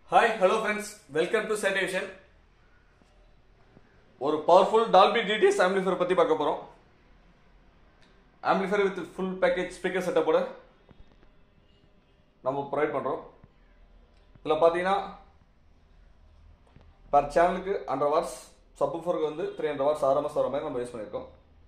hi hello friends welcome to சேட்டிவேஷன் ஒரு powerful Dolby DTS amplifier பற்றி பார்க்க போகிறோம் amplifier with full package speaker செட்டப்போட நம்ம ப்ரொவைட் பண்ணுறோம் இதில் பார்த்தீங்கன்னா பர் சேனலுக்கு ஹண்ட்ரட் வாட்ஸ் சப்ஃபருக்கு வந்து த்ரீ ஹண்ட்ரட் வாட்ஸ் ஆர்எம்எஸ் வர மாதிரி நம்ம யூஸ் பண்ணியிருக்கோம்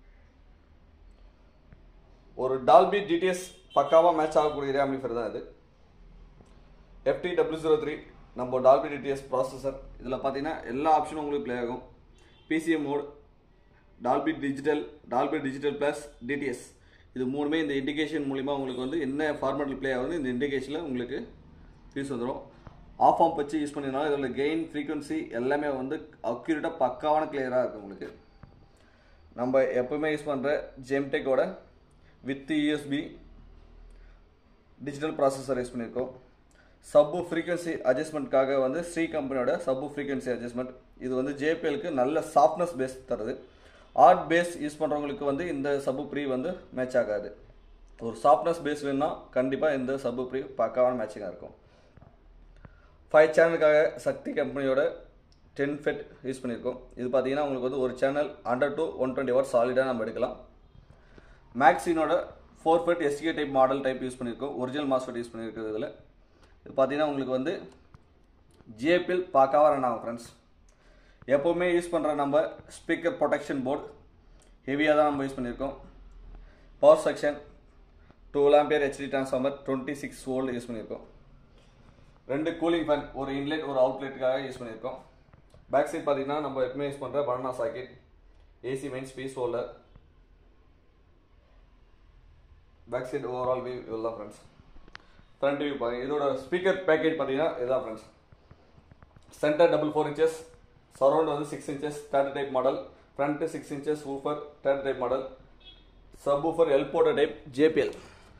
ஒரு டால்பி டிடிஎஸ் பக்காவாக மேட்ச் ஆகக்கூடிய ஆம்பிளிஃபையர் தான் இது எஃப்டி டபிள்யூ ஜீரோ த்ரீ நம்ம டால்பி டிடிஎஸ் ப்ராசஸர் இதில் பார்த்தீங்கன்னா எல்லா ஆப்ஷனும் உங்களுக்கு ப்ளே ஆகும் PCM mode Dolby digital Dolby digital plus DTS இது மூணுமே இந்த இண்டிகேஷன் மூலிமா உங்களுக்கு வந்து என்ன ஃபார்மேட்டில் ப்ளே ஆகுது இந்த இண்டிகேஷனில் உங்களுக்கு யூஸ் வந்துடும் ஆஃப் ஆம் வச்சு யூஸ் பண்ணினாலும் இதில் கெயின் ஃப்ரீக்வன்சி எல்லாமே வந்து அக்யூரேட்டாக பக்காவான கிளியராக இருக்கும் உங்களுக்கு நம்ம எப்பவுமே யூஸ் பண்ணுற ஜெம்டெக்கோட with USB digital processor use பண்ணியிருக்கோம் சப்பு ஃப்ரீக்வன்சி அட்ஜஸ்ட்மெண்ட்காக வந்து ஸ்ரீ கம்பெனியோட சப்பு ஃப்ரீக்வன்சி அட்ஜஸ்ட்மெண்ட் இது வந்து ஜேபிஎலுக்கு நல்ல சாஃப்ட்னஸ் பேஸ் தருது ஆர்ட் பேஸ் யூஸ் பண்ணுறவங்களுக்கு வந்து இந்த சப்பு ப்ரீ வந்து மேட்ச் ஆகாது ஒரு சாஃப்ட்னஸ் பேஸ் வேணும்னா கண்டிப்பாக இந்த சப்பு ப்ரீ பக்காவான மேட்சிங்காக இருக்கும் ஃபைவ் சேனலுக்காக சக்தி கம்பெனியோட டென் ஃபெட் யூஸ் பண்ணியிருக்கோம் இது பார்த்தீங்கன்னா உங்களுக்கு வந்து ஒரு channel hundred to one twenty hour சாலிடாக நம்ம எடுக்கலாம் மேக்ஸினோட four FET SK type model type use பண்ணியிருக்கோம் ஒரிஜினல் மாஸ்ஃபெட் யூஸ் பண்ணியிருக்கிறது இதில் இது பார்த்தீங்கன்னா உங்களுக்கு வந்து ஜேபிஎல் பார்க்காம ரன் ஆகும் ஃப்ரெண்ட்ஸ் எப்போவுமே யூஸ் பண்ணுற நம்ம ஸ்பீக்கர் ப்ரொடெக்ஷன் போர்டு ஹெவியாக தான் நம்ம யூஸ் பண்ணியிருக்கோம் power section two ampere HD transformer twenty six volt use பண்ணியிருக்கோம் ரெண்டு கூலிங் ஃபேன் ஒரு இன்லெட் ஒரு அவுட்லெட்டுக்காக யூஸ் பண்ணியிருக்கோம் பேக் சைட் பார்த்தீங்கன்னா நம்ம எப்பவுமே யூஸ் பண்ணுற banana socket AC main fuse holder back side overall view இதுதான் ஃப்ரெண்ட்ஸ் ஃப்ரண்ட் வியூ பாருங்க இதோட ஸ்பீக்கர் பேக்கேஜ் பார்த்தீங்கன்னா இதுதான் friends centre double four inches surround வந்து six inches third type model front six inches woofer third type model sub woofer L போட்ட type JBL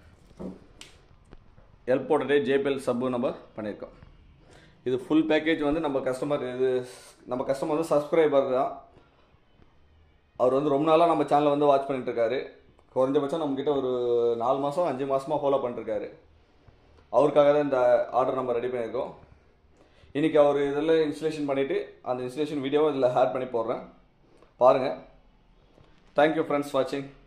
L போட்ட type JBL sub நம்ம பண்ணியிருக்கோம் இது ஃபுல் பேக்கேஜ் வந்து நம்ம கஸ்டமர் இது நம்ம கஸ்டமர் வந்து சப்ஸ்கிரைபர் தான் அவர் வந்து ரொம்ப நாளாக நம்ம சேனலை வந்து வாட்ச் பண்ணிட்டு இருக்காரு குறைஞ்சபட்சம் நம்மக்கிட்ட ஒரு நாலு மாதம் அஞ்சு மாதமாக ஃபாலோ பண்ணிருக்காரு அவருக்காக தான் இந்த ஆர்டர் நம்ம ரெடி பண்ணியிருக்கோம் இன்றைக்கி அவர் இதில் இன்ஸ்டலேஷன் பண்ணிவிட்டு அந்த இன்ஸ்டலேஷன் வீடியோவை இதில் ஆட் பண்ணி போடுறேன் பாருங்கள் தேங்க்யூ ஃப்ரெண்ட்ஸ் வாட்சிங்